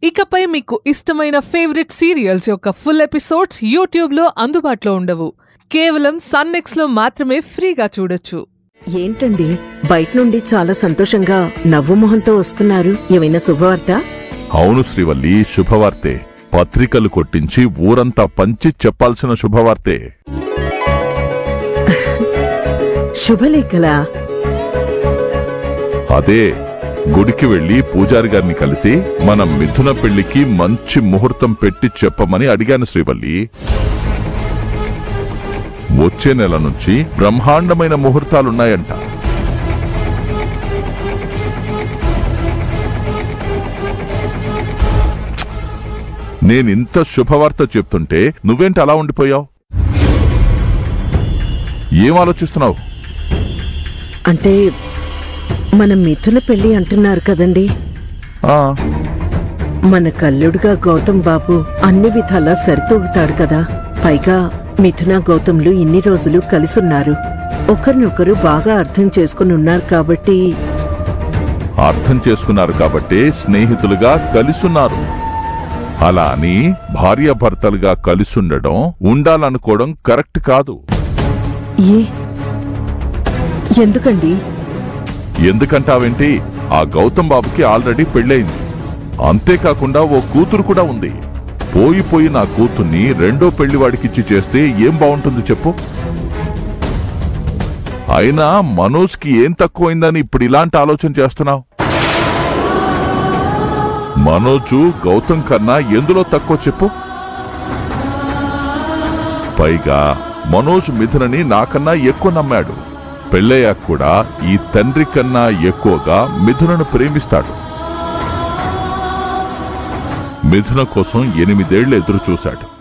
ఇకపై మీకు ఇష్టమైన ఫేవరెట్ సీరియల్స్ యొక్క ఫుల్ ఎపిసోడ్స్ యూట్యూబ్లో అందుబాటులో ఉండవు కేవలం సన్నెక్స్లో మాత్రమే ఫ్రీగా చూడొచ్చు ఏంటండి బయట నుండి చాలా సంతోషంగా నవ్వు మొహంతో వస్తున్నారు ఏమైనా శుభవార్త అవును శ్రీవల్లి శుభవార్తే పత్రికలు కొట్టించి ఊరంతా పంచి చెప్పాల్సిన శుభవార్తే శుభలేఖలా అదే గుడికి వెళ్లి పూజారి గారిని కలిసి మన మిథున పెళ్లికి మంచి ముహూర్తం పెట్టి చెప్పమని అడిగాను శ్రీవల్లి వచ్చే నెల నుంచి బ్రహ్మాండమైన ముహూర్తాలున్నాయంట నేనింత శుభవార్త చెప్తుంటే నువ్వేంటి అలా ఉండిపోయావు ఏం ఆలోచిస్తున్నావు అంటే మన మిథున పెళ్లి అంటున్నారు కదండి ఆ మన కల్లుడుగా గౌతమ్ బాబు అన్ని విధాలా సరితూగుతాడు కదా పైగా మిథున గౌతమ్లు ఇన్ని రోజులు కలిసున్నారు ఒకరినొకరు బాగా అర్థం చేసుకుని ఉన్నారు కాబట్టి అర్థం చేసుకున్నారు కాబట్టే స్నేహితులుగా కలిసున్నారు అలా అని భార్యాభర్తలుగా కలిసుండడం ఉండాలనుకోవడం కరెక్ట్ కాదు ఏ ఎందుకండి ఎందుకంటావేంటి ఆ గౌతమ్ బాబుకి ఆల్రెడీ పెళ్ళయింది అంతేకాకుండా ఓ కూతురు కూడా ఉంది పోయి పోయి నా కూతుర్ని రెండో పెళ్లి వాడికిచ్చి చేస్తే ఏం బాగుంటుంది చెప్పు అయినా మనోజ్కి ఏం తక్కువైందని ఇప్పుడు ఇలాంటి ఆలోచన చేస్తున్నావు మనోజు గౌతమ్ కన్నా ఎందులో తక్కువ చెప్పు పైగా మనోజ్ మిథునని నాకన్నా ఎక్కువ నమ్మాడు పెళ్ళయ్యాక కూడా ఈ తండ్రి కన్నా ఎక్కువగా మిథునను ప్రేమిస్తాడు మిథున కోసం ఎనిమిదేళ్లు ఎదురు చూశాడు